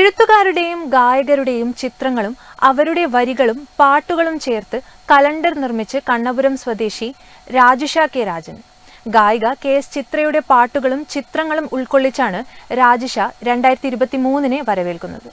എഴുത്തുകാരുടെയും ഗായകരുടെയും ചിത്രങ്ങളും അവരുടെ വരികളും പാട്ടുകളും ചേർത്ത് കലണ്ടർ നിർമ്മിച്ച് കണ്ണപുരം സ്വദേശി രാജുഷ കെ രാജൻ ഗായിക കെ എസ് ചിത്രയുടെ പാട്ടുകളും ചിത്രങ്ങളും ഉൾക്കൊള്ളിച്ചാണ് രാജിഷ രണ്ടായിരത്തി ഇരുപത്തി മൂന്നിനെ വരവേൽക്കുന്നത്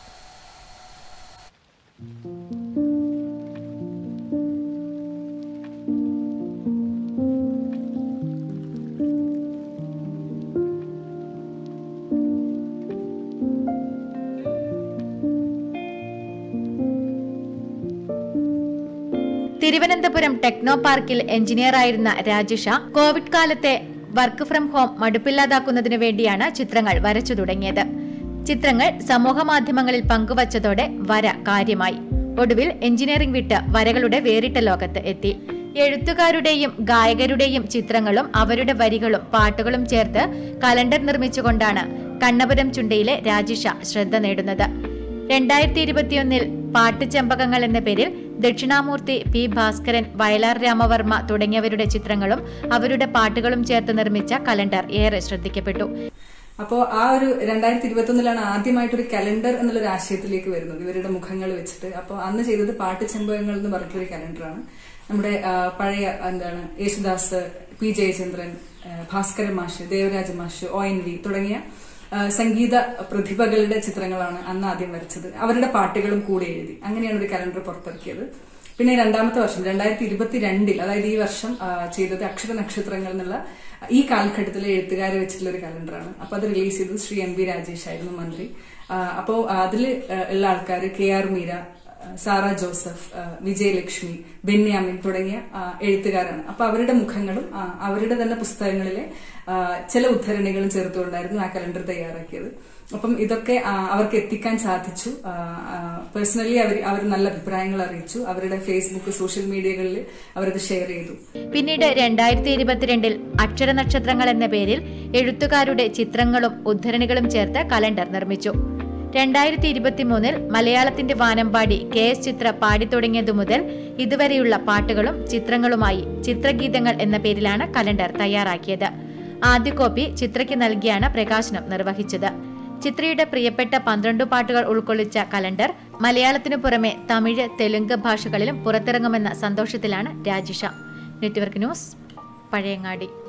തിരുവനന്തപുരം ടെക്നോ പാർക്കിൽ എഞ്ചിനീയറായിരുന്ന രാജിഷ കോവിഡ് കാലത്തെ വർക്ക് ഫ്രം ഹോം മടുപ്പില്ലാതാക്കുന്നതിനു വേണ്ടിയാണ് ചിത്രങ്ങൾ വരച്ചു തുടങ്ങിയത് ചിത്രങ്ങൾ സമൂഹ മാധ്യമങ്ങളിൽ പങ്കുവച്ചതോടെ വര കാര്യമായി ഒടുവിൽ എഞ്ചിനീയറിംഗ് വിട്ട് വരകളുടെ വേറിട്ട ലോകത്ത് എത്തി എഴുത്തുകാരുടെയും ഗായകരുടെയും ചിത്രങ്ങളും അവരുടെ വരികളും പാട്ടുകളും ചേർത്ത് കലണ്ടർ നിർമ്മിച്ചുകൊണ്ടാണ് കണ്ണപുരം ചുണ്ടയിലെ രാജിഷ ശ്രദ്ധ നേടുന്നത് രണ്ടായിരത്തി ഇരുപത്തിയൊന്നിൽ പാട്ടുചെമ്പകങ്ങൾ എന്ന പേരിൽ ദക്ഷിണാമൂർത്തി പി ഭാസ്കരൻ വയലാർ രാമവർമ്മ തുടങ്ങിയവരുടെ ചിത്രങ്ങളും അവരുടെ പാട്ടുകളും ചേർത്ത് നിർമ്മിച്ച കലണ്ടർ ഏറെ ശ്രദ്ധിക്കപ്പെട്ടു അപ്പോൾ ആ ഒരു രണ്ടായിരത്തി ഇരുപത്തി ഒന്നിലാണ് ആദ്യമായിട്ടൊരു കലണ്ടർ എന്നുള്ള ഒരു ആശയത്തിലേക്ക് വരുന്നത് ഇവരുടെ മുഖങ്ങൾ വെച്ചിട്ട് അപ്പോൾ അന്ന് ചെയ്തത് പാട്ട് ചെമ്പകങ്ങൾ എന്ന് പറഞ്ഞിട്ടൊരു കലണ്ടറാണ് നമ്മുടെ ആ, പഴയ എന്താണ് യേശുദാസ് പി ജയചന്ദ്രൻ ആ, ഭാസ്കരൻ മാഷ് ദേവരാജ മാഷ് ഒ എൻ വി തുടങ്ങിയ ആ, സംഗീത പ്രതിഭകളുടെ ചിത്രങ്ങളാണ് അന്ന് ആദ്യം വരച്ചത് അവരുടെ പാട്ടുകളും കൂടെ എഴുതി അങ്ങനെയാണ് ഒരു കലണ്ടർ പുറത്തിറക്കിയത് പിന്നെ രണ്ടാമത്തെ വർഷം രണ്ടായിരത്തി ഇരുപത്തിരണ്ടിൽ അതായത് ഈ വർഷം ആ, ചെയ്തത് അക്ഷര നക്ഷത്രങ്ങൾ എന്നുള്ള ഈ കാലഘട്ടത്തിലെ എഴുത്തുകാരെ വെച്ചിട്ടുള്ള ഒരു കലണ്ടറാണ് അപ്പൊ അത് റിലീസ് ചെയ്തത് ശ്രീ എം വി രാജേഷ് ആയിരുന്നു മന്ത്രി അപ്പോൾ അതിൽ ഉള്ള ആൾക്കാർ കെ ആർ മീര ആ, സാറ ജോസഫ് ആ, വിജയലക്ഷ്മി ബെന്യാമിൻ തുടങ്ങിയ ആ, എഴുത്തുകാരാണ് അപ്പൊ അവരുടെ മുഖങ്ങളും ആ, അവരുടെ തന്നെ പുസ്തകങ്ങളിലെ ആ, ചില ഉദ്ധരണികളും ചേർത്തുകൊണ്ടായിരുന്നു ആ കലണ്ടർ തയ്യാറാക്കിയത് അപ്പം ഇതൊക്കെ ആ, അവർക്ക് എത്തിക്കാൻ സാധിച്ചു പേഴ്സണലി അവർ അവർ നല്ല അഭിപ്രായങ്ങൾ അറിയിച്ചു അവരുടെ ഫേസ്ബുക്ക് സോഷ്യൽ മീഡിയകളിൽ അവരത് ഷെയർ ചെയ്തു പിന്നീട് രണ്ടായിരത്തി ഇരുപത്തിരണ്ടിൽ അക്ഷര നക്ഷത്രങ്ങൾ എന്ന പേരിൽ എഴുത്തുകാരുടെ ചിത്രങ്ങളും ഉദ്ധരണികളും ചേർത്ത് കലണ്ടർ നിർമ്മിച്ചു രണ്ടായിരത്തി ഇരുപത്തിമൂന്നിൽ മലയാളത്തിന്റെ വാനമ്പാടി കെ എസ് ചിത്ര പാടിത്തുടങ്ങിയതു മുതൽ ഇതുവരെയുള്ള പാട്ടുകളും ചിത്രങ്ങളുമായി ചിത്രഗീതങ്ങൾ എന്ന പേരിലാണ് കലണ്ടർ തയ്യാറാക്കിയത് ആദ്യ കോപ്പി ചിത്രയ്ക്ക് നൽകിയാണ് പ്രകാശനം നിർവഹിച്ചത് ചിത്രയുടെ പ്രിയപ്പെട്ട പന്ത്രണ്ട് പാട്ടുകൾ ഉൾക്കൊള്ളിച്ച കലണ്ടർ മലയാളത്തിനു പുറമെ തമിഴ് തെലുങ്ക് ഭാഷകളിലും പുറത്തിറങ്ങുമെന്ന സന്തോഷത്തിലാണ് രാജിഷ നെറ്റ്വർക്ക് ന്യൂസ് പഴയങ്ങാടി